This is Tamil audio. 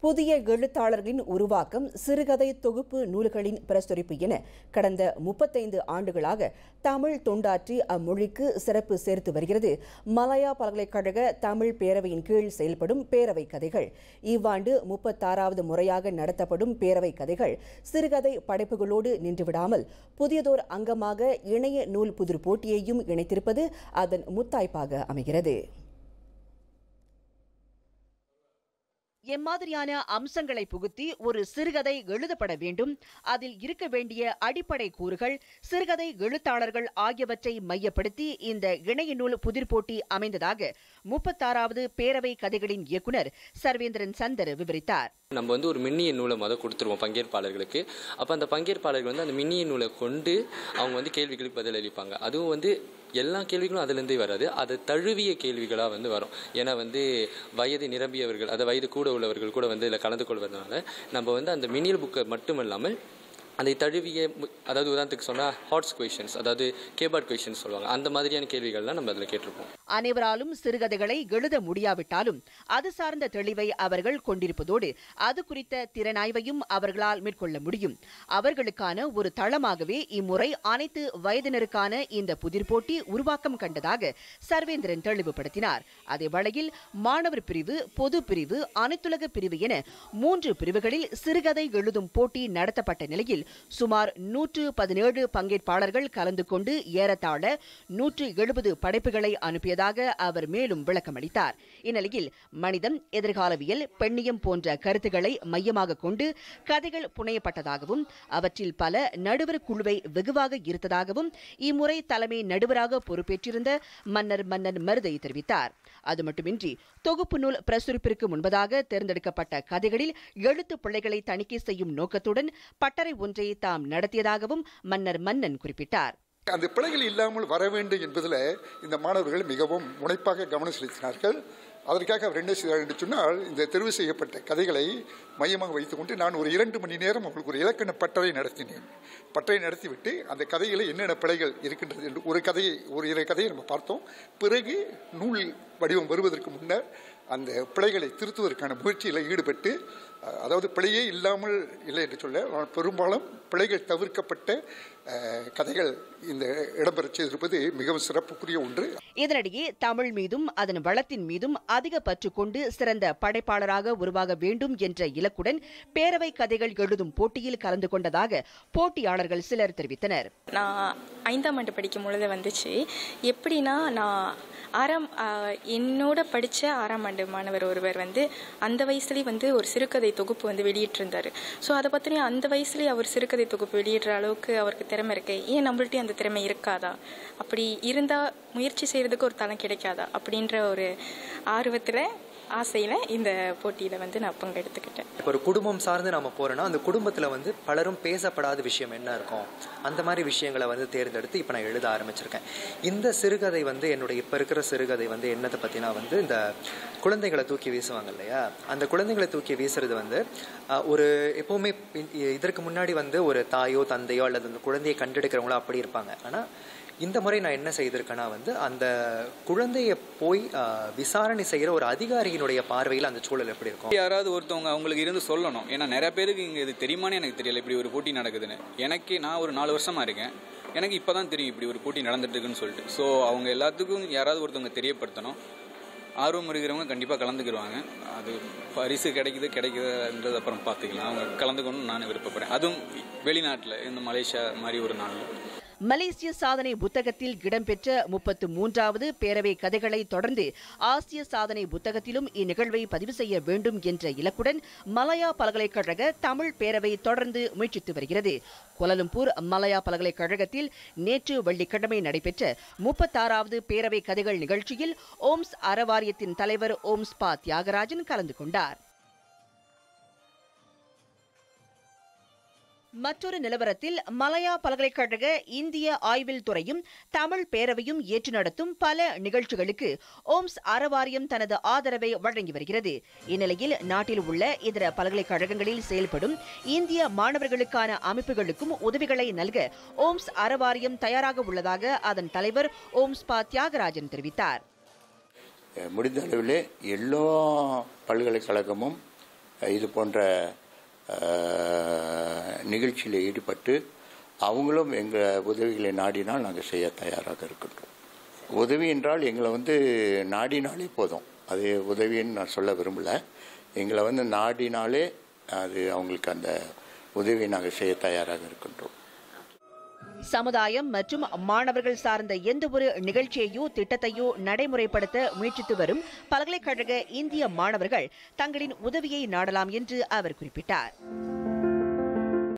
புதிய எழுத்தாளர்களின் உருவாக்கம் சிறுகதை தொகுப்பு நூல்களின் பிரசுரிப்பு என கடந்த முப்பத்தைந்து ஆண்டுகளாக தமிழ் தொண்டாற்றி அம்மொழிக்கு சிறப்பு சேர்த்து வருகிறது மலாயா பல்கலைக்கழக தமிழ் பேரவையின் கீழ் செயல்படும் பேரவை கதைகள் இவ்வாண்டு முப்பத்தாறாவது முறையாக நடத்தப்படும் பேரவை கதைகள் சிறுகதை படைப்புகளோடு நின்றுவிடாமல் புதியதோர் அங்கமாக இணைய நூல் புதிர் போட்டியையும் இணைத்திருப்பது அதன் முத்தாய்ப்பாக அமைகிறது எம்மாதிரியான அம்சங்களை புகுத்தி ஒரு சிறுகதை எழுதப்பட வேண்டும் அதில் இருக்க வேண்டிய அடிப்படை கூறுகள் சிறுகதை எழுத்தாளர்கள் ஆகியவற்றை மையப்படுத்தி இந்த இணைய நூல் புதிர் போட்டி அமைந்ததாக முப்பத்தாறாவது பேரவை கதைகளின் இயக்குனர் சர்வேந்திரன் சந்தர் விவரித்தார் நம்ம வந்து ஒரு மின்னிய நூலை மொதல் கொடுத்துருவோம் பங்கேற்பாளர்களுக்கு அப்போ அந்த பங்கேற்பாளர்கள் வந்து அந்த மின்னிய நூலை கொண்டு அவங்க வந்து கேள்விகளுக்கு பதிலளிப்பாங்க அதுவும் வந்து எல்லா கேள்விகளும் அதுலேருந்தே வராது அது தழுவிய கேள்விகளாக வந்து வரும் ஏன்னா வந்து வயது நிரம்பியவர்கள் அதை வயது கூட உள்ளவர்கள் கூட வந்து இதில் கலந்து கொள்வதனால நம்ம வந்து அந்த மினியல் புக்கை மட்டும் இல்லாமல் அதை தழுவிய மு- அதாவது உதாரணத்துக்கு சொன்னால் ஹாட்ஸ் கொஷின்ஸ் அதாவது கேபார்ட் கொஷின்ஸ் சொல்லுவாங்க அந்த மாதிரியான கேள்விகள்லாம் நம்ம அதில் கேட்டிருப்போம் அனைவராலும் சிறுகதைகளை எழுத முடியாவிட்டாலும் அது சார்ந்த தெளிவை அவர்கள் கொண்டிருப்பதோடு அது குறித்த திறனாய்வையும் அவர்களால் மேற்கொள்ள முடியும் அவர்களுக்கான ஒரு தளமாகவே இம்முறை அனைத்து வயதினருக்கான இந்த புதிர் போட்டி உருவாக்கம் கண்டதாக சர்வேந்திரன் தெளிவுபடுத்தினார் அதே வேளையில் மாணவர் பிரிவு பொது பிரிவு அனைத்துலக பிரிவு என மூன்று பிரிவுகளில் சிறுகதை எழுதும் போட்டி நடத்தப்பட்ட நிலையில் சுமார் நூற்று பதினேழு பங்கேற்பாளர்கள் கலந்து கொண்டு ஏறத்தாழ நூற்று எழுபது படைப்புகளை அனுப்பியதாக அவர் மேலும் விளக்கமளித்தார் இந்நிலையில் மனிதம் எதிர்காலவியல் பெண்ணியம் போன்ற கருத்துக்களை மையமாக கொண்டு கதைகள் புனையப்பட்டதாகவும் அவற்றில் பல நடுவர் குழுவை வெகுவாக ஈர்த்ததாகவும் இம்முறை தலைமை நடுவராக பொறுப்பேற்றிருந்த மன்னர் மன்னன் மருதை தெரிவித்தார் அது மட்டுமின்றி தொகுப்பு நூல் பிரசுரிப்பிற்கு முன்பதாக தேர்ந்தெடுக்கப்பட்ட கதைகளில் எழுத்து பிழைகளை தணிக்கை செய்யும் நோக்கத்துடன் பட்டறை ஒன்றை தாம் நடத்தியதாகவும் மன்னர் மன்னன் குறிப்பிட்டார் அந்த பிழைகள் இல்லாமல் வர வேண்டும் என்பதில் இந்த மாணவர்கள் மிகவும் முனைப்பாக கவனம் செலுத்தினார்கள் அதற்காக அவர் என்ன செய்தார் என்று சொன்னால் இந்த தெரிவு செய்யப்பட்ட கதைகளை மையமாக வைத்துக்கொண்டு நான் ஒரு இரண்டு மணி நேரம் அவங்களுக்கு ஒரு இலக்கண பட்டறை நடத்தினேன் பட்டறை நடத்திவிட்டு அந்த கதையில் என்னென்ன பிழைகள் இருக்கின்றது என்று ஒரு கதையை ஒரு இரு கதையை நம்ம பார்த்தோம் பிறகு நூல் வடிவம் வருவதற்கு முன்னர் அந்த பிழைகளை திருத்துவதற்கான முயற்சியில் ஈடுபட்டு அஹ், அதாவது பிழையே இல்லாமல் இல்லை என்று சொல்ல ஆனால் பெரும்பாலும் பிழைகள் தவிர்க்கப்பட்ட அஹ், கதைகள் இந்த இடம்பெறச் செய்திருப்பது மிகவும் சிறப்புக்குரிய ஒன்று இதனிடையே தமிழ் மீதும் அதன் வளத்தின் மீதும் அதிக பற்று கொண்டு சிறந்த படைப்பாளராக உருவாக வேண்டும் என்ற இலக்குடன் பேரவை கதைகள் எழுதும் போட்டியில் கலந்து கொண்டதாக போட்டியாளர்கள் சிலர் தெரிவித்தனர் நான் ஐந்தாம் ஆண்டு படிக்கும் பொழுது வந்துச்சு எப்படின்னா நான் ஆறாம் ஆ, என்னோட படித்த ஆறாம் ஆண்டு மாணவர் ஒருவர் வந்து அந்த வயசுலேயே வந்து ஒரு சிறுகதை தொகுப்பு வந்து வெளியிட்டிருந்தார் ஸோ அதை பற்றின அந்த வயசுலேயே அவர் சிறுகதை தொகுப்பு வெளியிடுற அளவுக்கு அவருக்கு திறமை இருக்கு ஏன் நம்மள்ட்டையும் அந்த திறமை இருக்காதா அப்படி இருந்தால் முயற்சி செய்கிறதுக்கு ஒரு தளம் கிடைக்காதா அப்படின்ற ஒரு ஆர்வத்தில் ஆசையில் இந்த போட்டியில் வந்து நான் பங்கெடுத்துக்கிட்டேன் இப்போ ஒரு குடும்பம் சார்ந்து நம்ம போறோம்னா அந்த குடும்பத்தில் வந்து பலரும் பேசப்படாத விஷயம் என்ன இருக்கும் அந்த மாதிரி விஷயங்களை வந்து தேர்ந்தெடுத்து இப்போ நான் எழுத ஆரம்பிச்சிருக்கேன் இந்த சிறுகதை வந்து என்னுடைய இப்போ இருக்கிற சிறுகதை வந்து என்னத்தை பற்றினா வந்து இந்த குழந்தைகளை தூக்கி வீசுவாங்க இல்லையா அந்த குழந்தைகளை தூக்கி வீசுறது வந்து அஹ், ஒரு எப்பவுமே இ- இதற்கு முன்னாடி வந்து ஒரு தாயோ தந்தையோ அல்லது அந்த குழந்தையை கண்டெடுக்கிறவங்களோ அப்படி இருப்பாங்க ஆனால் இந்த முறை நான் என்ன செய்திருக்கேன்னா வந்து அந்த குழந்தைய போய் அஹ், விசாரணை செய்கிற ஒரு அதிகாரியினுடைய பார்வையில் அந்த சூழல் எப்படி இருக்கும் யாராவது ஒருத்தவங்க அவங்களுக்கு இருந்து சொல்லணும் ஏன்னா நிறைய பேருக்கு இங்கே இது தெரியுமான்னு எனக்கு தெரியல இப்படி ஒரு போட்டி நடக்குதுன்னு எனக்கு நான் ஒரு நாலு வருஷமா இருக்கேன் எனக்கு இப்போ தான் தெரியும் இப்படி ஒரு போட்டி நடந்துட்டு இருக்குன்னு சொல்லிட்டு ஸோ அவங்க எல்லாத்துக்கும் யாராவது ஒருத்தவங்க தெரியப்படுத்தணும் ஆர்வம் இருக்கிறவங்க கண்டிப்பாக கலந்துக்கிடுவாங்க அது பரிசு கிடைக்குது கிடைக்குதுன்றது அப்புறம் பார்த்துக்கலாம் அவங்க கலந்துக்கணும்னு நான் விருப்பப்படுறேன் அதுவும் வெளிநாட்டில் இந்த மலேசியா மாதிரி ஒரு நாளில் மலேசிய சாதனை புத்தகத்தில் இடம்பெற்ற முப்பத்து மூன்றாவது பேரவை கதைகளை தொடர்ந்து ஆசிய சாதனை புத்தகத்திலும் இந்நிகழ்வை பதிவு செய்ய வேண்டும் என்ற இலக்குடன் மலாயா பல்கலைக்கழக தமிழ் பேரவை தொடர்ந்து முயற்சித்து வருகிறது கோலலம்பூர் மலாயா பல்கலைக்கழகத்தில் நேற்று வெள்ளிக்கிழமை நடைபெற்ற முப்பத்தாறாவது பேரவை கதைகள் நிகழ்ச்சியில் ஓம்ஸ் அறவாரியத்தின் தலைவர் ஓம்ஸ் பா தியாகராஜன் கலந்து கொண்டார் மற்றொரு நிலவரத்தில் மலாயா பல்கலைக்கழக இந்திய ஆய்வில் துறையும் தமிழ் பேரவையும் ஏற்று நடத்தும் பல நிகழ்ச்சிகளுக்கு ஓம்ஸ் அறவாரியம் தனது ஆதரவை வழங்கி வருகிறது இந்நிலையில் நாட்டில் உள்ள இதர பல்கலைக்கழகங்களில் செயல்படும் இந்திய மாணவர்களுக்கான அமைப்புகளுக்கும் உதவிகளை நல்க ஓம்ஸ் அறவாரியம் தயாராக உள்ளதாக அதன் தலைவர் ஓம்ஸ் பா தியாகராஜன் தெரிவித்தார் முடிந்த அளவிலே எல்லா பல்கலைக்கழகமும் இது போன்ற அஹ், நிகழ்ச்சியில் ஈடுபட்டு அவங்களும் எங்கள் உதவிகளை நாடினால் நாங்கள் செய்ய தயாராக இருக்கின்றோம் உதவி என்றால் எங்களை வந்து நாடினாலே போதும் அது உதவின்னு நான் சொல்ல விரும்பல எங்களை வந்து நாடினாலே அது அவங்களுக்கு அந்த உதவியை நாங்கள் செய்ய தயாராக இருக்கின்றோம் சமுதாயம் மற்றும் மாணவர்கள் சார்ந்த எந்த ஒரு நிகழ்ச்சியையோ திட்டத்தையோ நடைமுறைப்படுத்த முயற்சித்து வரும் பல்கலைக்கழக இந்திய மாணவர்கள் தங்களின் உதவியை நாடலாம் என்று அவர் குறிப்பிட்டார்